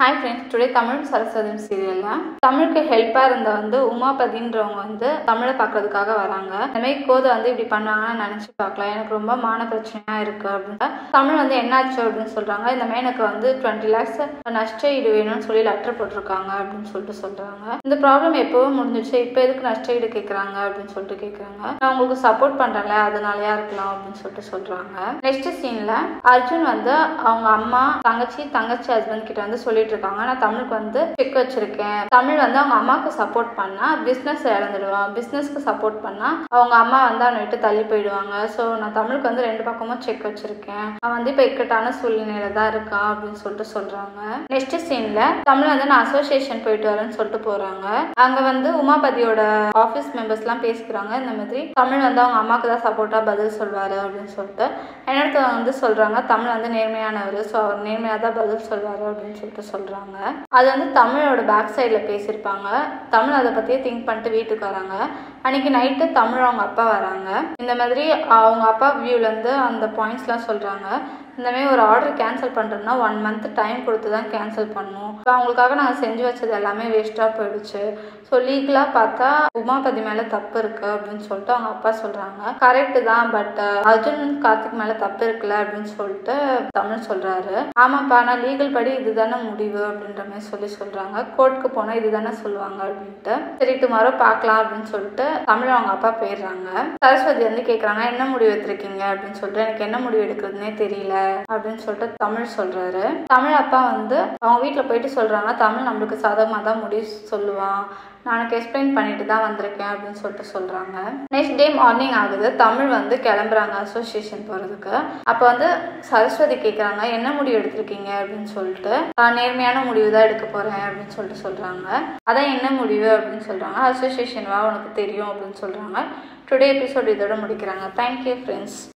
hi friends today Tamil Saraswathi சீரியலில் தமிழுக்கு ஹெல்ப்பாக இருந்த வந்து உமாபதின்றவங்க வந்து தமிழை பார்க்கறதுக்காக வராங்க இந்த மாதிரி கோதை வந்து இப்படி பண்ணாங்கன்னு நினச்சி பார்க்கலாம் எனக்கு ரொம்ப மான பிரச்சனையாக இருக்குது அப்படின்னு தமிழ் வந்து என்னாச்சு அப்படின்னு சொல்கிறாங்க இந்த மாதிரி எனக்கு வந்து டுவெண்ட்டி லேக்ஸ் நஷ்ட ஈடு வேணும்னு சொல்லி லெட்டர் போட்டிருக்காங்க அப்படின்னு சொல்லிட்டு சொல்கிறாங்க இந்த ப்ராப்ளம் எப்போவும் முடிஞ்சிச்சு இப்போ எதுக்கு நஷ்ட ஈடு கேட்குறாங்க அப்படின்னு சொல்லிட்டு கேட்குறாங்க நான் உங்களுக்கு சப்போர்ட் பண்ணுறேன்ல அதனாலயா இருக்கலாம் அப்படின்னு சொல்லிட்டு சொல்கிறாங்க நெக்ஸ்ட் சீனில் அர்ஜுன் வந்து அவங்க அம்மா தங்கச்சி தங்கச்சி ஹஸ்பண்ட் கிட்ட வந்து சொல்லிட்டு இருக்காங்க நான் தமிழுக்கு வந்து செக் வச்சிருக்கேன் தமிழ் வந்து அவங்க அம்மாவுக்கு சப்போர்ட் பண்ணா பிஸ்னஸ் இழந்துடுவான் பிஸ்னஸ்க்கு சப்போர்ட் பண்ணா அவங்க அம்மா வந்து அவனை விட்டு தள்ளி போயிடுவாங்க ஸோ நான் தமிழுக்கு வந்து ரெண்டு பக்கமும் செக் வச்சிருக்கேன் அவன் வந்து இப்போ இக்கட்டான சூழ்நிலையில தான் இருக்கான் அப்படின்னு சொல்லிட்டு சொல்றாங்க நெக்ஸ்ட் சீன்ல தமிழ் வந்து நான் அசோசியேஷன் போயிட்டு வரேன்னு சொல்லிட்டு போறாங்க அங்க வந்து உமாபதியோட ஆஃபீஸ் மெம்பர்ஸ்லாம் பேசிக்கிறாங்க இந்த மாதிரி தமிழ் வந்து அவங்க அம்மாவுக்கு தான் சப்போர்ட்டா பதில் சொல்வாரு அப்படின்னு சொல்லிட்டு இன்னொருத்தவங்க வந்து சொல்றாங்க தமிழ் வந்து நேர்மையானவர் ஸோ அவர் நேர்மையாக தான் பதில் சொல்வாரு அப்படின்னு சொல்லிட்டு சொல்றாங்க அது வந்து தமிழோட பேக் சைடில் பேசியிருப்பாங்க தமிழ் அதை பற்றியே திங்க் பண்ணிட்டு வீட்டுக்கு வராங்க அன்னைக்கு நைட்டு தமிழ் அவங்க அப்பா வராங்க இந்த மாதிரி அவங்க அப்பா வியூலேருந்து அந்த பாயிண்ட்ஸ்லாம் சொல்கிறாங்க இந்த மாதிரி ஒரு ஆர்டர் கேன்சல் பண்ணுறோம்னா ஒன் மந்த் டைம் கொடுத்து தான் கேன்சல் பண்ணணும் இப்போ அவங்களுக்காக நாங்கள் செஞ்சு வச்சது எல்லாமே வேஸ்ட்டாக போயிடுச்சு ஸோ லீகலாக பார்த்தா உமாபதி மேலே தப்பு இருக்கு அப்படின்னு சொல்லிட்டு அவங்க அப்பா சொல்கிறாங்க கரெக்டு தான் பட் அர்ஜுன் கார்த்திக் மேலே தப்பு இருக்குல்ல அப்படின்னு சொல்லிட்டு தமிழ் சொல்கிறாரு ஆமாப்பா ஆனால் லீகல் படி இதுதானே முடிவு அப்படின்ற மாதிரி சொல்லி சொல்கிறாங்க கோர்ட்டுக்கு போனால் இதுதானே சொல்லுவாங்க அப்படின்ட்டு சரி டுமாரோ பார்க்கலாம் அப்படின்னு சொல்லிட்டு தமிழ் அவங்க அப்பா போயிடுறாங்க சரஸ்வதி வந்து கேட்குறாங்க என்ன முடிவு எடுத்திருக்கீங்க அப்படின்னு சொல்லிட்டு எனக்கு என்ன முடிவு எடுக்கிறதுனே தெரியல அப்படின்னு சொல்லிட்டு தமிழ் சொல்றாரு தமிழ் அப்பா வந்து அவங்க வீட்டில் போயிட்டு சொல்றாங்க தமிழ் நம்மளுக்கு சாதகமாக தான் முடிவு சொல்லுவான் நான் உனக்கு எக்ஸ்பிளைன் பண்ணிட்டு தான் வந்திருக்கேன் அப்படின்னு சொல்லிட்டு சொல்றாங்க நெக்ஸ்ட் டே மார்னிங் ஆகுது தமிழ் வந்து கிளம்புறாங்க அசோசியேஷன் போகிறதுக்கு அப்போ வந்து சரஸ்வதி கேட்குறாங்க என்ன முடிவு எடுத்திருக்கீங்க அப்படின்னு சொல்லிட்டு நான் நேர்மையான முடிவு தான் எடுக்க போறேன் அப்படின்னு சொல்லிட்டு சொல்றாங்க அதான் என்ன முடிவு அப்படின்னு சொல்றாங்க அசோசியேஷன் வா உனக்கு தெரியும் அப்படின்னு சொல்றாங்க டுடே எபிசோட் இதோட முடிக்கிறாங்க தேங்க்யூ ஃப்ரெண்ட்ஸ்